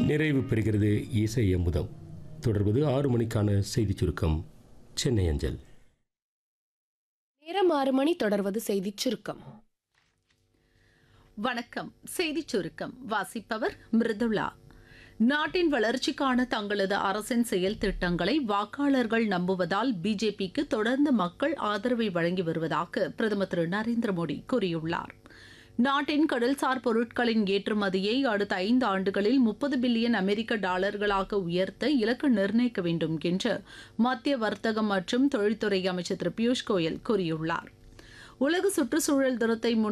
நிறைவு பெறுகிறது இசை அமுதம் தொடர்வது ஆறு மணிக்கான செய்திச் சுருக்கம் சென்னை அஞ்சல் நேரம் ஆறு மணி தொடர்வது செய்திச் சுருக்கம் வணக்கம் செய்திச் சுருக்கம் வாசிப்பவர் மிருதுளா நாட்டின் வளர்ச்சிக்கான தங்களது அரசின் செயல் திட்டங்களை வாக்காளர்கள் நம்புவதால் பிஜேபிக்கு தொடர்ந்து மக்கள் ஆதரவை வழங்கி வருவதாக பிரதமர் திரு நரேந்திர மோடி கூறியுள்ளார் நாட்டின் கடல்சார் பொருட்களின் ஏற்றுமதியை அடுத்த ஐந்து ஆண்டுகளில் முப்பது பில்லியன் அமெரிக்க டாலர்களாக உயர்த்த இலக்கு நிர்ணயிக்க வேண்டும் என்று மத்திய வர்த்தகம் மற்றும் தொழில்துறை அமைச்சர் திரு பியூஷ் கோயல் கூறியுள்ளார் உலக சுற்றுச்சூழல் தினத்தை முன்